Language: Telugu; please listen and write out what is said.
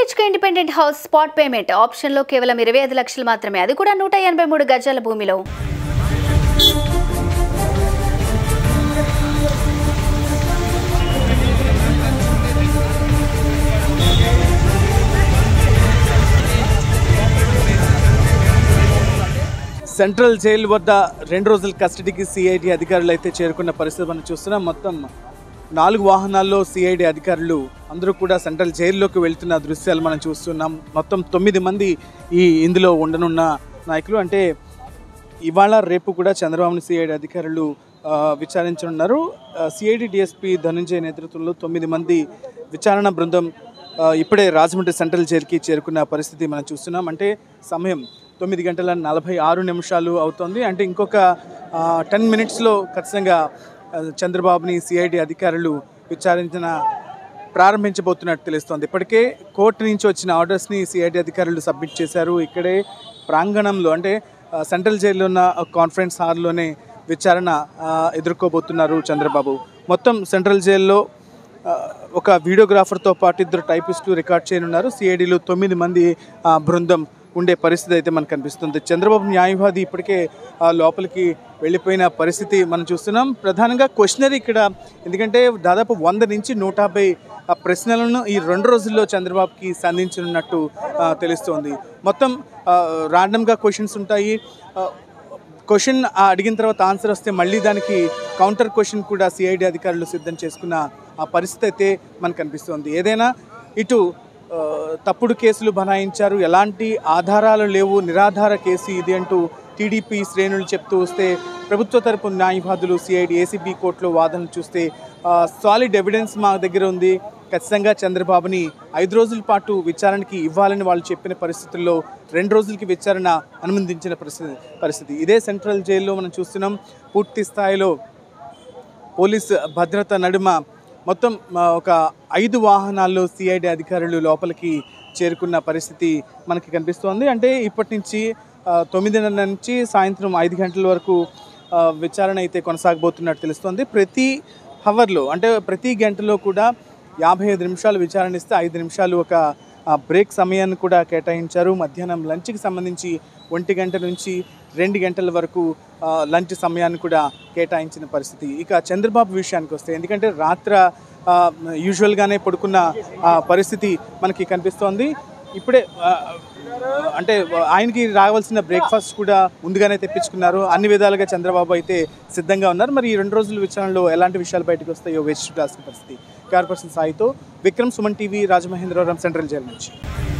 BHK independent house spot payment ఆప్షన్లో కేవలం ఇరవై ఐదు లక్షలు మాత్రమే అది కూడా నూట ఎనభై మూడు గజాల భూమిలో సెంట్రల్ జైలు వద్ద రెండు రోజుల కస్టడీకి సిఐడి అధికారులు అయితే చేరుకున్న పరిస్థితి మనం చూస్తున్నాం మొత్తం నాలుగు వాహనాల్లో సిఐడి అధికారులు అందరూ కూడా సెంట్రల్ జైల్లోకి వెళ్తున్న దృశ్యాలు మనం చూస్తున్నాం మొత్తం తొమ్మిది మంది ఈ ఇందులో ఉండనున్న నాయకులు అంటే ఇవాళ రేపు కూడా చంద్రబాబుని సిఐడి అధికారులు ఆ, విచారించనున్నారు సిఐడి డిఎస్పి ధనుంజయ నేతృత్వంలో తొమ్మిది మంది విచారణ బృందం ఆ, ఇప్పుడే రాజమండ్రి సెంట్రల్ జైలుకి చేరుకున్న పరిస్థితి మనం చూస్తున్నాం అంటే సమయం తొమ్మిది గంటల నలభై ఆరు నిమిషాలు అవుతోంది అంటే ఇంకొక టెన్ మినిట్స్లో ఖచ్చితంగా ఆ, చంద్రబాబుని సిఐడి అధికారులు విచారించిన ప్రారంభించబోతున్నట్టు తెలుస్తోంది ఇప్పటికే కోర్టు నుంచి వచ్చిన ఆర్డర్స్ని సిఐడి అధికారులు సబ్మిట్ చేశారు ఇక్కడే ప్రాంగణంలో అంటే ఆ, సెంట్రల్ జైల్లో ఉన్న కాన్ఫరెన్స్ హాల్లోనే విచారణ ఆ, ఎదుర్కోబోతున్నారు చంద్రబాబు మొత్తం సెంట్రల్ జైల్లో ఆ, ఒక వీడియోగ్రాఫర్తో పాటు ఇద్దరు టైపిస్టులు రికార్డ్ చేయనున్నారు సిఐడిలో తొమ్మిది మంది ఆ, బృందం ఉండే పరిస్థితి అయితే మనకు కనిపిస్తుంది చంద్రబాబు న్యాయవాది ఇప్పటికే ఆ, లోపలికి వెళ్ళిపోయిన పరిస్థితి మనం చూస్తున్నాం ప్రధానంగా క్వశ్చనరీ ఇక్కడ ఎందుకంటే దాదాపు వంద నుంచి నూట యాభై ఆ ప్రశ్నలను ఈ రెండు రోజుల్లో చంద్రబాబుకి సంధించనున్నట్టు ఆ, తెలుస్తోంది మొత్తం ర్యాండమ్గా క్వశ్చన్స్ ఉంటాయి ఆ, క్వశ్చన్ అడిగిన తర్వాత ఆన్సర్ వస్తే మళ్ళీ దానికి కౌంటర్ క్వశ్చన్ కూడా సిఐడి అధికారులు సిద్ధం చేసుకున్న ఆ పరిస్థితి అయితే మనకు కనిపిస్తుంది ఏదైనా ఇటు ఆ, తప్పుడు కేసులు బనాయించారు ఎలాంటి ఆధారాలు లేవు నిరాధార కేసు ఇది అంటూ టీడీపీ శ్రేణులు చెప్తూ వస్తే ప్రభుత్వ తరపు న్యాయవాదులు సిఐడి ఏసీబీ కోర్టులో వాదనలు చూస్తే సాలిడ్ ఎవిడెన్స్ మా దగ్గర ఉంది ఖచ్చితంగా చంద్రబాబుని ఐదు రోజుల పాటు విచారణకి ఇవ్వాలని వాళ్ళు చెప్పిన పరిస్థితుల్లో రెండు రోజులకి విచారణ అనుమతించిన పరిస్థితి పరిస్థితి ఇదే సెంట్రల్ జైల్లో మనం చూస్తున్నాం పూర్తి స్థాయిలో పోలీస్ భద్రత నడుమ మొత్తం ఆ, ఒక ఐదు వాహనాల్లో సిఐడి అధికారులు లోపలికి చేరుకున్న పరిస్థితి మనకి కనిపిస్తోంది అంటే ఇప్పటి నుంచి ఆ, తొమ్మిదిన్నర నుంచి సాయంత్రం ఐదు గంటల వరకు ఆ, విచారణ అయితే కొనసాగబోతున్నట్టు తెలుస్తోంది ప్రతి హవర్లో అంటే ప్రతి గంటలో కూడా యాభై ఐదు నిమిషాలు విచారణ ఇస్తే ఐదు నిమిషాలు ఒక ఆ, బ్రేక్ సమయాన్ని కూడా కేటాయించారు మధ్యాహ్నం లంచ్కి సంబంధించి ఒంటి గంట నుంచి రెండు గంటల వరకు ఆ, లంచ్ సమయాన్ని కూడా కేటాయించిన పరిస్థితి ఇక చంద్రబాబు విషయానికి వస్తే ఎందుకంటే రాత్ర ఆ, యూజువల్గానే పడుకున్న ఆ, పరిస్థితి మనకి కనిపిస్తోంది ఇప్పుడే ఆ, అంటే ఆయనకి రావాల్సిన బ్రేక్ఫాస్ట్ కూడా ముందుగానే తెప్పించుకున్నారు అన్ని విధాలుగా చంద్రబాబు అయితే సిద్ధంగా ఉన్నారు మరి ఈ రెండు రోజుల విచారణలో ఎలాంటి విషయాలు బయటకు వస్తాయో వేచి చూడాల్సిన పరిస్థితి కార్పొరేషన్ సాయితో Vikram Suman TV Rajamahendravaram central jail నుంచి